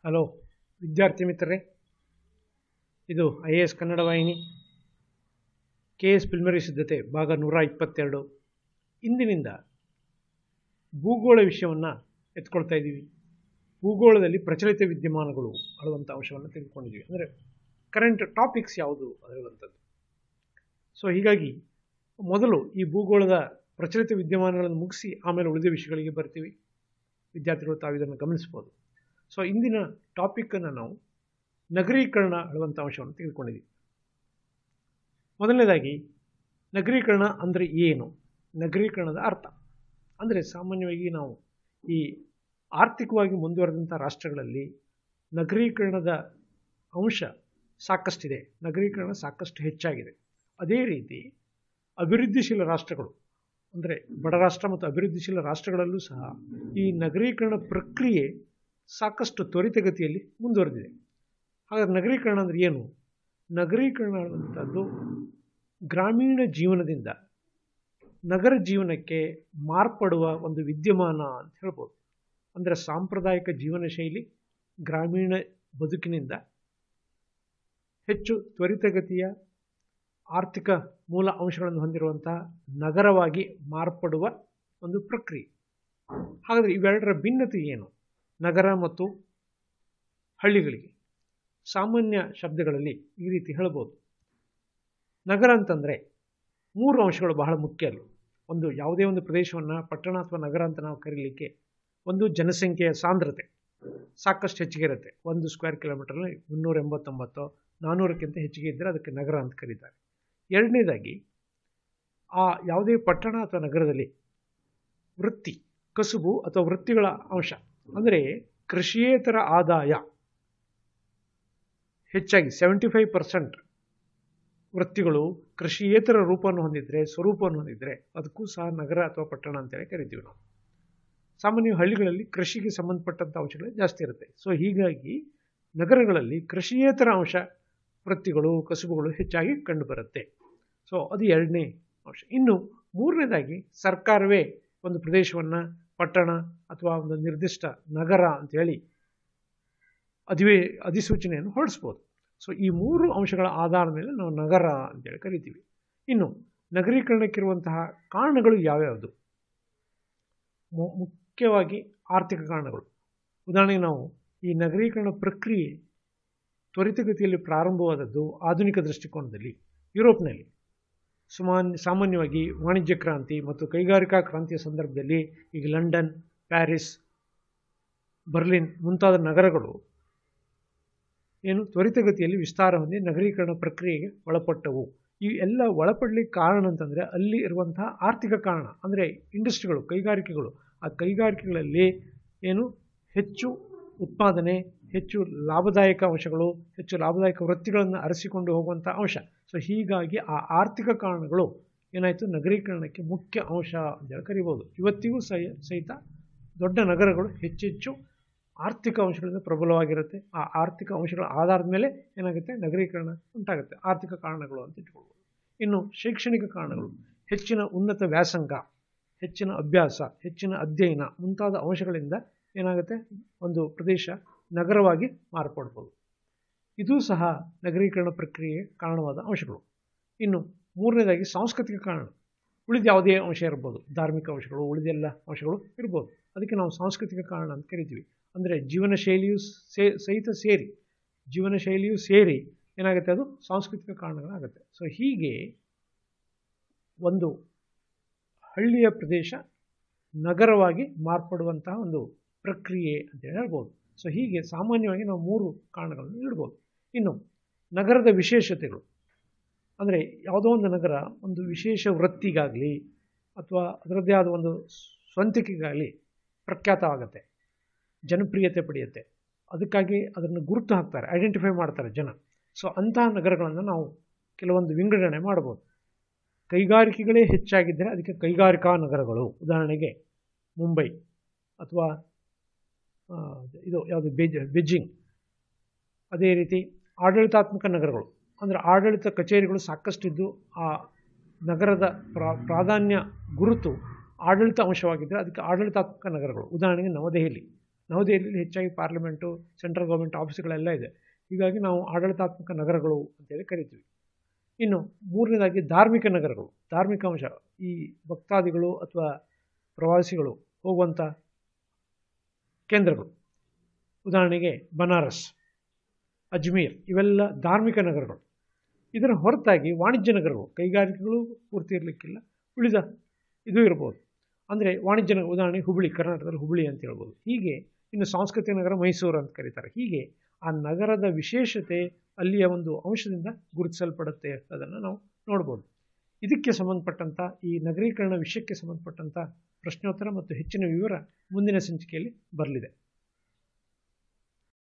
hello ವಿದ್ಯಾರ್ಥಿ ಮಿತ್ರರೇ ಇದು ಐ ಎ ಎಸ್ ಕನ್ನಡ ವಾಹಿನಿ ಕೆ ಎಸ್ ಪ್ರಿಲಿಮಿನರಿ ಸಿದ್ಧತೆ ಭಾಗ ನೂರ ಇಪ್ಪತ್ತೆರಡು ಇಂದಿನಿಂದ ಭೂಗೋಳ ವಿಷಯವನ್ನು ಎತ್ಕೊಳ್ತಾ ಇದ್ದೀವಿ ಭೂಗೋಳದಲ್ಲಿ ಪ್ರಚಲಿತ ವಿದ್ಯಮಾನಗಳು ಅನ್ನುವಂಥ ಅಂಶವನ್ನು ತೆಗೆದುಕೊಂಡಿದ್ದೀವಿ ಅಂದರೆ ಕರೆಂಟ್ ಟಾಪಿಕ್ಸ್ ಯಾವುದು ಅನ್ನುವಂಥದ್ದು ಸೊ ಹೀಗಾಗಿ ಮೊದಲು ಈ ಭೂಗೋಳದ ಪ್ರಚಲಿತ ವಿದ್ಯಮಾನಗಳನ್ನು ಮುಗಿಸಿ ಆಮೇಲೆ ಉಳಿದ ವಿಷಯಗಳಿಗೆ ಬರ್ತೀವಿ ವಿದ್ಯಾರ್ಥಿಗಳು ತಾವು ಇದನ್ನು ಗಮನಿಸ್ಬೋದು ಸೊ ಇಂದಿನ ಟಾಪಿಕ್ಕನ್ನು ನಾವು ನಗರೀಕರಣ ಹೇಳುವಂಥ ಅಂಶವನ್ನು ತೆಗೆದುಕೊಂಡಿದ್ದೀವಿ ಮೊದಲನೇದಾಗಿ ನಗರೀಕರಣ ಅಂದರೆ ಏನು ನಗರೀಕರಣದ ಅರ್ಥ ಅಂದರೆ ಸಾಮಾನ್ಯವಾಗಿ ನಾವು ಈ ಆರ್ಥಿಕವಾಗಿ ಮುಂದುವರೆದಂಥ ರಾಷ್ಟ್ರಗಳಲ್ಲಿ ನಗರೀಕರಣದ ಅಂಶ ಸಾಕಷ್ಟಿದೆ ನಗರೀಕರಣ ಸಾಕಷ್ಟು ಹೆಚ್ಚಾಗಿದೆ ಅದೇ ರೀತಿ ಅಭಿವೃದ್ಧಿಶೀಲ ರಾಷ್ಟ್ರಗಳು ಅಂದರೆ ಬಡ ರಾಷ್ಟ್ರ ಮತ್ತು ಅಭಿವೃದ್ಧಿಶೀಲ ರಾಷ್ಟ್ರಗಳಲ್ಲೂ ಸಹ ಈ ನಗರೀಕರಣ ಪ್ರಕ್ರಿಯೆ ಸಾಕಷ್ಟು ತ್ವರಿತಗತಿಯಲ್ಲಿ ಮುಂದುವರೆದಿದೆ ಹಾಗಾದ್ರೆ ನಗರೀಕರಣ ಅಂದರೆ ಏನು ನಗರೀಕರಣ ಅನ್ನುವಂಥದ್ದು ಗ್ರಾಮೀಣ ಜೀವನದಿಂದ ನಗರ ಜೀವನಕ್ಕೆ ಮಾರ್ಪಡುವ ಒಂದು ವಿದ್ಯಮಾನ ಅಂತ ಹೇಳ್ಬೋದು ಅಂದರೆ ಸಾಂಪ್ರದಾಯಿಕ ಜೀವನ ಶೈಲಿ ಗ್ರಾಮೀಣ ಬದುಕಿನಿಂದ ಹೆಚ್ಚು ತ್ವರಿತಗತಿಯ ಆರ್ಥಿಕ ಮೂಲ ಅಂಶಗಳನ್ನು ಹೊಂದಿರುವಂತಹ ನಗರವಾಗಿ ಮಾರ್ಪಡುವ ಒಂದು ಪ್ರಕ್ರಿಯೆ ಹಾಗಾದರೆ ಇವೆರಡರ ಭಿನ್ನತೆ ಏನು ನಗರ ಮತ್ತು ಹಳ್ಳಿಗಳಿಗೆ ಸಾಮಾನ್ಯ ಶಬ್ದಗಳಲ್ಲಿ ಈ ರೀತಿ ಹೇಳ್ಬೋದು ನಗರ ಅಂತಂದರೆ ಮೂರು ಅಂಶಗಳು ಬಹಳ ಮುಖ್ಯ ಅಲ್ಲಿ ಒಂದು ಯಾವುದೇ ಒಂದು ಪ್ರದೇಶವನ್ನು ಪಟ್ಟಣ ಅಥವಾ ನಗರ ಅಂತ ನಾವು ಕರೀಲಿಕ್ಕೆ ಒಂದು ಜನಸಂಖ್ಯೆಯ ಸಾಂದ್ರತೆ ಸಾಕಷ್ಟು ಹೆಚ್ಚಿಗೆ ಇರುತ್ತೆ ಒಂದು ಸ್ಕ್ವೇರ್ ಕಿಲೋಮೀಟರ್ನಲ್ಲಿ ಮುನ್ನೂರ ಎಂಬತ್ತೊಂಬತ್ತು ನಾನ್ನೂರಕ್ಕಿಂತ ಹೆಚ್ಚಿಗೆ ಇದ್ದರೆ ಅದಕ್ಕೆ ನಗರ ಅಂತ ಕರೀತಾರೆ ಎರಡನೇದಾಗಿ ಆ ಯಾವುದೇ ಪಟ್ಟಣ ಅಥವಾ ನಗರದಲ್ಲಿ ವೃತ್ತಿ ಕಸುಬು ಅಥವಾ ವೃತ್ತಿಗಳ ಅಂಶ ಅಂದರೆ ಕೃಷಿಯೇತರ ಆದಾಯ ಹೆಚ್ಚಾಗಿ ಸೆವೆಂಟಿ ಫೈವ್ ಪರ್ಸೆಂಟ್ ವೃತ್ತಿಗಳು ಕೃಷಿಯೇತರ ರೂಪವನ್ನು ಹೊಂದಿದ್ರೆ ಸ್ವರೂಪವನ್ನು ಹೊಂದಿದ್ರೆ ಅದಕ್ಕೂ ಸಹ ನಗರ ಅಥವಾ ಪಟ್ಟಣ ಅಂತೇಳಿ ಕರಿತೀವಿ ನಾವು ಸಾಮಾನ್ಯ ಹಳ್ಳಿಗಳಲ್ಲಿ ಕೃಷಿಗೆ ಸಂಬಂಧಪಟ್ಟಂಥ ಅಂಶಗಳು ಜಾಸ್ತಿ ಇರುತ್ತೆ ಸೊ ಹೀಗಾಗಿ ನಗರಗಳಲ್ಲಿ ಕೃಷಿಯೇತರ ಅಂಶ ವೃತ್ತಿಗಳು ಕಸುಬುಗಳು ಹೆಚ್ಚಾಗಿ ಕಂಡುಬರುತ್ತೆ ಸೊ ಅದು ಎರಡನೇ ಅಂಶ ಇನ್ನು ಮೂರನೇದಾಗಿ ಸರ್ಕಾರವೇ ಒಂದು ಪ್ರದೇಶವನ್ನು ಪಟ್ಟಣ ಅಥವಾ ಒಂದು ನಿರ್ದಿಷ್ಟ ನಗರ ಅಂತೇಳಿ ಅಧಿವೇ ಅಧಿಸೂಚನೆಯನ್ನು ಹೊರಡಿಸ್ಬೋದು ಸೊ ಈ ಮೂರು ಅಂಶಗಳ ಆಧಾರದ ಮೇಲೆ ನಾವು ನಗರ ಅಂತೇಳಿ ಕರಿತೀವಿ ಇನ್ನು ನಗರೀಕರಣಕ್ಕಿರುವಂತಹ ಕಾರಣಗಳು ಯಾವ್ಯಾವುದು ಮುಖ್ಯವಾಗಿ ಆರ್ಥಿಕ ಕಾರಣಗಳು ಉದಾಹರಣೆಗೆ ನಾವು ಈ ನಗರೀಕರಣ ಪ್ರಕ್ರಿಯೆ ತ್ವರಿತಗತಿಯಲ್ಲಿ ಪ್ರಾರಂಭವಾದದ್ದು ಆಧುನಿಕ ದೃಷ್ಟಿಕೋನದಲ್ಲಿ ಯುರೋಪ್ನಲ್ಲಿ ಸುಮಾನ್ಯ ಸಾಮಾನ್ಯವಾಗಿ ವಾಣಿಜ್ಯ ಕ್ರಾಂತಿ ಮತ್ತು ಕೈಗಾರಿಕಾ ಕ್ರಾಂತಿಯ ಸಂದರ್ಭದಲ್ಲಿ ಈಗ ಲಂಡನ್ ಪ್ಯಾರಿಸ್ ಬರ್ಲಿನ್ ಮುಂತಾದ ನಗರಗಳು ಏನು ತ್ವರಿತಗತಿಯಲ್ಲಿ ವಿಸ್ತಾರ ಹೊಂದಿ ನಗರೀಕರಣ ಪ್ರಕ್ರಿಯೆಗೆ ಒಳಪಟ್ಟವು ಈ ಎಲ್ಲ ಒಳಪಡಲಿಕ್ಕೆ ಕಾರಣ ಅಂತಂದರೆ ಅಲ್ಲಿ ಇರುವಂತಹ ಆರ್ಥಿಕ ಕಾರಣ ಅಂದರೆ ಇಂಡಸ್ಟ್ರಿಗಳು ಕೈಗಾರಿಕೆಗಳು ಆ ಕೈಗಾರಿಕೆಗಳಲ್ಲಿ ಏನು ಹೆಚ್ಚು ಉತ್ಪಾದನೆ ಹೆಚ್ಚು ಲಾಭದಾಯಕ ಅಂಶಗಳು ಹೆಚ್ಚು ಲಾಭದಾಯಕ ವೃತ್ತಿಗಳನ್ನು ಅರಸಿಕೊಂಡು ಹೋಗುವಂಥ ಅಂಶ ಸೊ ಹೀಗಾಗಿ ಆ ಆರ್ಥಿಕ ಕಾರಣಗಳು ಏನಾಯಿತು ನಗರೀಕರಣಕ್ಕೆ ಮುಖ್ಯ ಅಂಶ ಅಂತೇಳಿ ಕರಿಬೋದು ಇವತ್ತಿಗೂ ಸಹ ಸಹಿತ ದೊಡ್ಡ ನಗರಗಳು ಹೆಚ್ಚೆಚ್ಚು ಆರ್ಥಿಕ ಅಂಶಗಳಿಂದ ಪ್ರಬಲವಾಗಿರುತ್ತೆ ಆ ಆರ್ಥಿಕ ಅಂಶಗಳ ಆಧಾರದ ಮೇಲೆ ಏನಾಗುತ್ತೆ ನಗರೀಕರಣ ಉಂಟಾಗುತ್ತೆ ಆರ್ಥಿಕ ಕಾರಣಗಳು ಅಂತ ಇಟ್ಕೊಳ್ಬೋದು ಇನ್ನು ಶೈಕ್ಷಣಿಕ ಕಾರಣಗಳು ಹೆಚ್ಚಿನ ಉನ್ನತ ವ್ಯಾಸಂಗ ಹೆಚ್ಚಿನ ಅಭ್ಯಾಸ ಹೆಚ್ಚಿನ ಅಧ್ಯಯನ ಮುಂತಾದ ಅಂಶಗಳಿಂದ ಏನಾಗುತ್ತೆ ಒಂದು ಪ್ರದೇಶ ನಗರವಾಗಿ ಮಾರ್ಪಡ್ಬೋದು ಇದೂ ಸಹ ನಗರೀಕರಣ ಪ್ರಕ್ರಿಯೆಗೆ ಕಾರಣವಾದ ಅಂಶಗಳು ಇನ್ನು ಮೂರನೇದಾಗಿ ಸಾಂಸ್ಕೃತಿಕ ಕಾರಣ ಉಳಿದ ಯಾವುದೇ ಅಂಶ ಇರ್ಬೋದು ಧಾರ್ಮಿಕ ಅಂಶಗಳು ಉಳಿದೆಲ್ಲ ಅಂಶಗಳು ಇರ್ಬೋದು ಅದಕ್ಕೆ ನಾವು ಸಾಂಸ್ಕೃತಿಕ ಕಾರಣ ಅಂತ ಕರಿತೀವಿ ಅಂದರೆ ಜೀವನ ಶೈಲಿಯು ಸೇ ಸಹಿತ ಸೇರಿ ಜೀವನ ಶೈಲಿಯು ಸೇರಿ ಏನಾಗುತ್ತೆ ಅದು ಸಾಂಸ್ಕೃತಿಕ ಕಾರಣಗಳಾಗುತ್ತೆ ಸೊ ಹೀಗೆ ಒಂದು ಹಳ್ಳಿಯ ಪ್ರದೇಶ ನಗರವಾಗಿ ಮಾರ್ಪಡುವಂತಹ ಒಂದು ಪ್ರಕ್ರಿಯೆ ಅಂತೇಳಿ ಹೇಳ್ಬೋದು ಸೊ ಹೀಗೆ ಸಾಮಾನ್ಯವಾಗಿ ನಾವು ಮೂರು ಕಾರಣಗಳನ್ನು ಇಡ್ಬೋದು ಇನ್ನು ನಗರದ ವಿಶೇಷತೆಗಳು ಅಂದರೆ ಯಾವುದೋ ಒಂದು ನಗರ ಒಂದು ವಿಶೇಷ ವೃತ್ತಿಗಾಗಲಿ ಅಥವಾ ಅದರದ್ದೇ ಆದ ಒಂದು ಸ್ವಂತಿಕೆಗಾಗಲಿ ಪ್ರಖ್ಯಾತವಾಗುತ್ತೆ ಜನಪ್ರಿಯತೆ ಪಡೆಯುತ್ತೆ ಅದಕ್ಕಾಗಿ ಅದನ್ನು ಗುರುತು ಹಾಕ್ತಾರೆ ಐಡೆಂಟಿಫೈ ಮಾಡ್ತಾರೆ ಜನ ಸೊ ಅಂತಹ ನಗರಗಳನ್ನು ನಾವು ಕೆಲವೊಂದು ವಿಂಗಡಣೆ ಮಾಡ್ಬೋದು ಕೈಗಾರಿಕೆಗಳೇ ಹೆಚ್ಚಾಗಿದ್ದರೆ ಅದಕ್ಕೆ ಕೈಗಾರಿಕಾ ನಗರಗಳು ಉದಾಹರಣೆಗೆ ಮುಂಬೈ ಅಥವಾ ಇದು ಯಾವುದು ಬೇಜ್ ಬೆಜ್ಜಿಂಗ್ ಅದೇ ರೀತಿ ಆಡಳಿತಾತ್ಮಕ ನಗರಗಳು ಅಂದರೆ ಆಡಳಿತ ಕಚೇರಿಗಳು ಸಾಕಷ್ಟಿದ್ದು ಆ ನಗರದ ಪ್ರಾ ಪ್ರಾಧಾನ್ಯ ಗುರುತು ಆಡಳಿತ ಅಂಶವಾಗಿದ್ದರೆ ಅದಕ್ಕೆ ಆಡಳಿತಾತ್ಮಕ ನಗರಗಳು ಉದಾಹರಣೆಗೆ ನವದೆಹಲಿ ನವದೆಹಲಿಯಲ್ಲಿ ಹೆಚ್ಚಾಗಿ ಪಾರ್ಲಿಮೆಂಟು ಸೆಂಟ್ರಲ್ ಗೌರ್ಮೆಂಟ್ ಆಫೀಸ್ಗಳೆಲ್ಲ ಇದೆ ಹೀಗಾಗಿ ನಾವು ಆಡಳಿತಾತ್ಮಕ ನಗರಗಳು ಅಂತೇಳಿ ಕರಿತೀವಿ ಇನ್ನು ಮೂರನೇದಾಗಿ ಧಾರ್ಮಿಕ ನಗರಗಳು ಧಾರ್ಮಿಕ ಅಂಶ ಈ ಭಕ್ತಾದಿಗಳು ಅಥವಾ ಪ್ರವಾಸಿಗಳು ಹೋಗುವಂಥ ಕೇಂದ್ರಗಳು ಉದಾಹರಣೆಗೆ ಬನಾರಸ್ ಅಜ್ಮೀರ್ ಇವೆಲ್ಲ ಧಾರ್ಮಿಕ ನಗರಗಳು ಇದರ ಹೊರತಾಗಿ ವಾಣಿಜ್ಯ ನಗರಗಳು ಕೈಗಾರಿಕೆಗಳು ಪೂರ್ತಿ ಇರಲಿಕ್ಕಿಲ್ಲ ಉಳಿದ ಇದು ಇರ್ಬೋದು ಅಂದರೆ ವಾಣಿಜ್ಯ ನಗರ ಉದಾಹರಣೆ ಹುಬ್ಬಳ್ಳಿ ಕರ್ನಾಟಕದಲ್ಲಿ ಹುಬ್ಬಳ್ಳಿ ಅಂತ ಹೇಳ್ಬೋದು ಹೀಗೆ ಇನ್ನು ಸಾಂಸ್ಕೃತಿಕ ನಗರ ಮೈಸೂರು ಅಂತ ಕರೀತಾರೆ ಹೀಗೆ ಆ ನಗರದ ವಿಶೇಷತೆ ಅಲ್ಲಿಯ ಒಂದು ಅಂಶದಿಂದ ಗುರುತಿಸಲ್ಪಡುತ್ತೆ ಅದನ್ನು ನಾವು ನೋಡ್ಬೋದು ಇದಕ್ಕೆ ಸಂಬಂಧಪಟ್ಟಂಥ ಈ ನಗರೀಕರಣ ವಿಷಯಕ್ಕೆ ಸಂಬಂಧಪಟ್ಟಂಥ ಪ್ರಶ್ನೋತ್ತರ ಮತ್ತು ಹೆಚ್ಚಿನ ವಿವರ ಮುಂದಿನ ಸಂಚಿಕೆಯಲ್ಲಿ ಬರಲಿದೆ